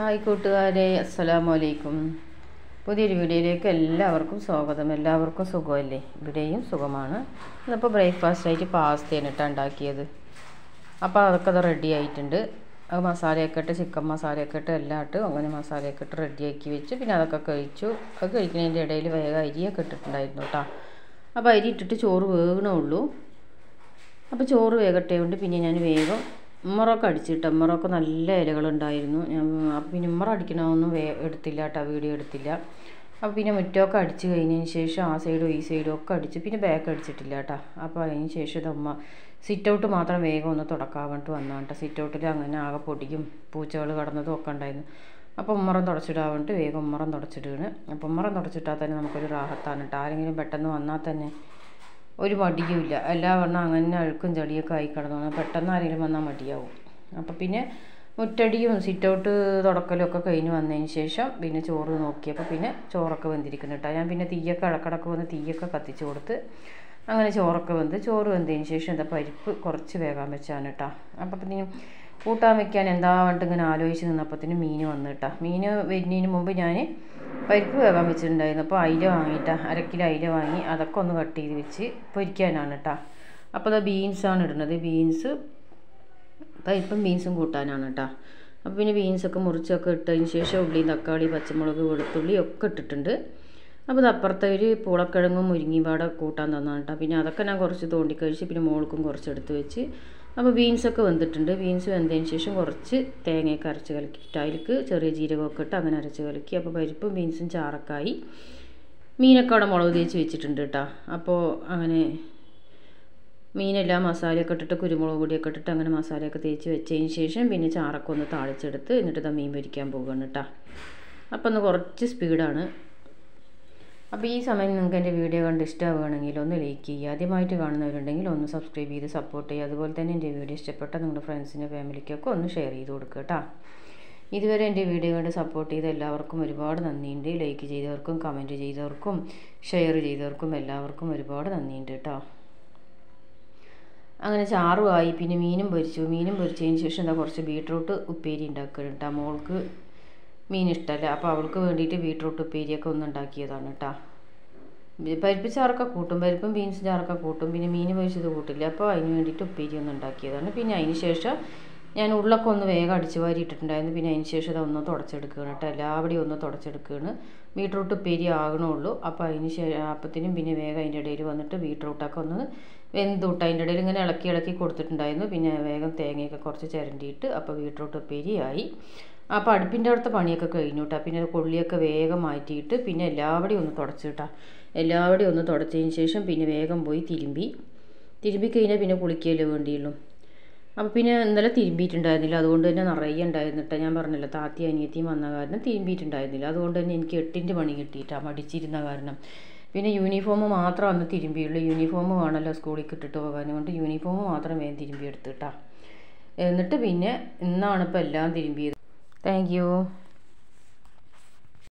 hi കൂട്ടുകാരെ അസ്സലാമു അലൈക്കും പുതിയൊരു വീഡിയോയിലേക്ക് എല്ലാവർക്കും സ്വാഗതം എല്ലാവർക്കും സുഖമല്ലേ ഇവിടെയും സുഖമാണ് ഇന്നിപ്പോൾ ബ്രേക്ക്ഫാസ്റ്റ് ആയിട്ട് പാസ്തയാണ് ഇട്ട് ഉണ്ടാക്കിയത് അപ്പോൾ അതൊക്കെ അത് റെഡി ആയിട്ടുണ്ട് അത് മസാലയൊക്കെ ഇട്ട് ചിക്കൻ മസാലയൊക്കെ ഇട്ട് എല്ലാം ഇട്ട് അങ്ങനെ മസാലയൊക്കെ ഇട്ട് റെഡിയാക്കി വെച്ച് പിന്നെ അതൊക്കെ കഴിച്ചു അത് കഴിക്കുന്നതിൻ്റെ ഇടയിൽ വേഗം അരിയൊക്കെ ഇട്ടിട്ടുണ്ടായിരുന്നു കേട്ടോ അപ്പോൾ അരി ഇട്ടിട്ട് ചോറ് വേകണേ ഉള്ളൂ അപ്പോൾ ചോറ് വേകട്ടെ കൊണ്ട് പിന്നെ ഞാൻ വേഗം ഉമ്മറൊക്കെ അടിച്ചിട്ട് ഉമ്മറൊക്കെ നല്ല ഇലകളുണ്ടായിരുന്നു ഞാൻ അപ്പോൾ പിന്നെ ഉമ്മറ അടിക്കണമെന്നും വേ എടുത്തില്ല കേട്ടോ വീഡിയോ എടുത്തില്ല അപ്പോൾ പിന്നെ മുറ്റമൊക്കെ അടിച്ച് കഴിഞ്ഞതിന് ശേഷം ആ സൈഡും ഈ സൈഡും ഒക്കെ അടിച്ച് പിന്നെ ബാക്ക് അടിച്ചിട്ടില്ല കേട്ടോ അപ്പോൾ അതിന് ശേഷം ഇത് ഉമ്മ സിറ്റ് ഔട്ട് മാത്രം വേഗം ഒന്ന് തുടക്കാൻ വേണ്ടിട്ട് വന്നാണ് കേട്ടോ സിറ്റ് ഔട്ടിൽ അങ്ങനെ ആകെ പൊടിയും പൂച്ചകൾ കടന്നതും ഒക്കെ ഉണ്ടായിരുന്നു അപ്പോൾ ഉമ്മറം തുടച്ചിടാൻ വേണ്ടിട്ട് വേഗം ഉമ്മറം തുടച്ചിടുകയാണ് അപ്പോൾ ഉമ്മറം തുടച്ചിട്ടാൽ തന്നെ നമുക്കൊരു റാഹത്താണ് കേട്ടോ ആരെങ്കിലും പെട്ടെന്ന് വന്നാൽ തന്നെ ഒരു മടിയുമില്ല എല്ലാ വണ്ണം അങ്ങനെ അഴുക്കും ചടിയൊക്കെ ആയി കിടന്നു പെട്ടെന്ന് ആരെങ്കിലും വന്നാൽ മടിയാവും അപ്പോൾ പിന്നെ മുറ്റടിയും സിറ്റ് ഔട്ട് തുടക്കലും ഒക്കെ കഴിഞ്ഞ് വന്നതിന് ശേഷം പിന്നെ ചോറ് നോക്കിയപ്പോൾ പിന്നെ ചോറൊക്കെ വെന്തിരിക്കുന്നു കേട്ടോ ഞാൻ പിന്നെ തീയൊക്കെ ഇടക്കിടക്ക് വന്ന് തീയൊക്കെ കത്തിച്ച് കൊടുത്ത് അങ്ങനെ ചോറൊക്കെ വെന്ത് ചോറ് വെന്തതിന് ശേഷം എന്താ പരിപ്പ് കുറച്ച് വേകാൻ വെച്ചാണ് കേട്ടോ അപ്പോൾ പിന്നെ കൂട്ടാൻ വെക്കാൻ എന്താ പറഞ്ഞിട്ട് ഇങ്ങനെ ആലോചിച്ച് നിന്നപ്പോഴത്തേന് മീൻ വന്നു കേട്ടോ മീൻ വരുന്നതിന് മുമ്പ് ഞാൻ പരിപ്പ് വേകാൻ വെച്ചിട്ടുണ്ടായിരുന്നു അപ്പോൾ അയില വാങ്ങിയിട്ടാ അര കിലോ അയില വാങ്ങി അതൊക്കെ ഒന്ന് കട്ട് ചെയ്ത് വെച്ച് പൊരിക്കാനാണ് കേട്ടോ അപ്പോൾ അത് ബീൻസാണ് ഇടുന്നത് ബീൻസ് പരിപ്പും ബീൻസും കൂട്ടാനാണ് കേട്ടോ അപ്പോൾ പിന്നെ ബീൻസൊക്കെ മുറിച്ചൊക്കെ ഇട്ടതിന് ശേഷം ഉള്ളി തക്കാളി പച്ചമുളക് വെളുത്തുള്ളി ഒക്കെ ഇട്ടിട്ടുണ്ട് അപ്പോൾ ഇത് അപ്പുറത്തെ ഒരു പൂളക്കിഴങ്ങും മുരിങ്ങിയും പാടെ കൂട്ടാൻ തന്നാണ് കേട്ടോ പിന്നെ അതൊക്കെ ഞാൻ കുറച്ച് തോണ്ടി കഴിച്ച് പിന്നെ മോൾക്കും കുറച്ച് എടുത്ത് വെച്ച് അപ്പോൾ ബീൻസൊക്കെ വെന്തിട്ടുണ്ട് ബീൻസ് വെന്തതിന് ശേഷം കുറച്ച് തേങ്ങയൊക്കെ അരച്ച് കലക്കിയിട്ട് അതിലേക്ക് ചെറിയ ജീരകമൊക്കെ ഇട്ട് അങ്ങനെ അരച്ച് കലക്കി അപ്പോൾ പരിപ്പും ബീൻസും ചാറക്കായി മീനൊക്കെ അവിടെ മുളക് തേച്ച് വെച്ചിട്ടുണ്ട് കേട്ടോ അപ്പോൾ അങ്ങനെ മീനെല്ലാം മസാലയൊക്കെ ഇട്ടിട്ട് കുരുമുളക് പൊടിയൊക്കെ ഇട്ടിട്ട് അങ്ങനെ മസാലയൊക്കെ തേച്ച് വെച്ചതിന് ശേഷം പിന്നെ ചാറൊക്കെ ഒന്ന് താളിച്ചെടുത്ത് എന്നിട്ട് ഇതാ മീൻ പൊരിക്കാൻ പോകുകയാണ് കേട്ടോ അപ്പോൾ ഒന്ന് കുറച്ച് സ്പീഡാണ് അപ്പോൾ ഈ സമയം നിങ്ങൾക്ക് എൻ്റെ വീഡിയോ കണ്ട് ഇഷ്ടമാവുകയാണെങ്കിൽ ഒന്ന് ലൈക്ക് ചെയ്യുക ആദ്യമായിട്ട് കാണുന്നവരുണ്ടെങ്കിൽ ഒന്ന് സബ്സ്ക്രൈബ് ചെയ്ത് സപ്പോർട്ട് ചെയ്യുക അതുപോലെ തന്നെ എൻ്റെ വീഡിയോ ഇഷ്ടപ്പെട്ട നിങ്ങളുടെ ഫ്രണ്ട്സിൻ്റെ ഫാമിലിക്കൊക്കെ ഒന്ന് ഷെയർ ചെയ്ത് കൊടുക്കുക കേട്ടോ ഇതുവരെ എൻ്റെ വീഡിയോ കണ്ട് സപ്പോർട്ട് ചെയ്ത എല്ലാവർക്കും ഒരുപാട് നന്ദിയുണ്ട് ലൈക്ക് ചെയ്തവർക്കും കമൻറ്റ് ചെയ്തവർക്കും ഷെയർ ചെയ്തവർക്കും എല്ലാവർക്കും ഒരുപാട് നന്ദിയുണ്ട് കേട്ടോ അങ്ങനെ ചാറുമായി പിന്നെ മീനും പൊരിച്ചു മീനും പൊരിച്ചതിന് ശേഷം എന്താ കുറച്ച് ബീട്രൂട്ട് ഉപ്പേരി ഉണ്ടാക്കണം കേട്ടോ മോൾക്ക് മീൻ ഇഷ്ടമല്ല അപ്പോൾ അവൾക്ക് വേണ്ടിയിട്ട് ബീട്രൂട്ട് ഉപ്പേരിയൊക്കെ ഒന്ന് ഉണ്ടാക്കിയതാണ് കേട്ടോ പരിപ്പ് ചാറൊക്കെ കൂട്ടും പരിപ്പും ബീൻസും ചാറൊക്കെ കൂട്ടും പിന്നെ മീൻ പൊരിച്ചത് കൂട്ടില്ല അപ്പോൾ അതിന് വേണ്ടിയിട്ട് ഉപ്പേരി ഒന്ന് ഉണ്ടാക്കിയതാണ് പിന്നെ അതിന് ശേഷം ഞാൻ ഉള്ളൊക്കെ ഒന്ന് വേഗം അടിച്ചു വാരി ഇട്ടിട്ടുണ്ടായിരുന്നു പിന്നെ അതിന് ശേഷം അതൊന്ന് തുടച്ചെടുക്കുകയാണ് കേട്ടോ എല്ലാവിടെയും ഒന്ന് തുടച്ചെടുക്കുകയാണ് ബീട്രൂട്ട് ഉപ്പേരി ആകണുള്ളൂ അപ്പോൾ അതിന് ശേഷം അപ്പത്തിനും പിന്നെ വേഗം അതിൻ്റെ ഇടയിൽ വന്നിട്ട് ബീട്രൂട്ടൊക്കെ ഒന്ന് വെന്തുട്ട് അതിൻ്റെ ഇടയിൽ ഇങ്ങനെ ഇളക്കി ഇളക്കി കൊടുത്തിട്ടുണ്ടായിരുന്നു പിന്നെ വേഗം തേങ്ങയൊക്കെ കുറച്ച് ചിരണ്ടിയിട്ട് അപ്പോൾ ബീട്രൂട്ട് ഉപ്പേരി ആയി അപ്പോൾ അടുപ്പിൻ്റെ അവിടുത്തെ പണിയൊക്കെ കഴിഞ്ഞു കേട്ടോ പിന്നെ കൊള്ളിയൊക്കെ വേഗം മാറ്റിയിട്ട് പിന്നെ എല്ലാവിടെയും ഒന്ന് തുടച്ചു കേട്ടോ എല്ലാവിടെയും ഒന്ന് തുടച്ചതിന് ശേഷം പിന്നെ വേഗം പോയി തിരുമ്പി തിരുമ്പി കഴിഞ്ഞാൽ പിന്നെ കുളിക്കുകയല്ലേ വേണ്ടിയുള്ളൂ അപ്പോൾ പിന്നെ ഇന്നലെ തിരുമ്പിയിട്ടുണ്ടായിരുന്നില്ല അതുകൊണ്ട് തന്നെ നിറയെ ഉണ്ടായിരുന്നു കേട്ടോ ഞാൻ പറഞ്ഞല്ലോ താത്തി അനിയത്തിയും വന്ന കാരണം തിരുമ്പിയിട്ടുണ്ടായിരുന്നില്ല അതുകൊണ്ട് തന്നെ എനിക്ക് എട്ടിൻ്റെ പണി കിട്ടിയിട്ടാണ് മടിച്ചിരുന്ന കാരണം പിന്നെ യൂണിഫോം മാത്രം അന്ന് തിരുമ്പിയുള്ളൂ യൂണിഫോം വേണമല്ലോ സ്കൂളിൽ ഇട്ടിട്ട് പോകാൻ കൊണ്ട് യൂണിഫോം മാത്രം വേഗം തിരുമ്പി എടുത്തിട്ടാ എന്നിട്ട് പിന്നെ ഇന്നാണ് ഇപ്പോൾ എല്ലാം തിരുമ്പിയത് താങ്ക് യു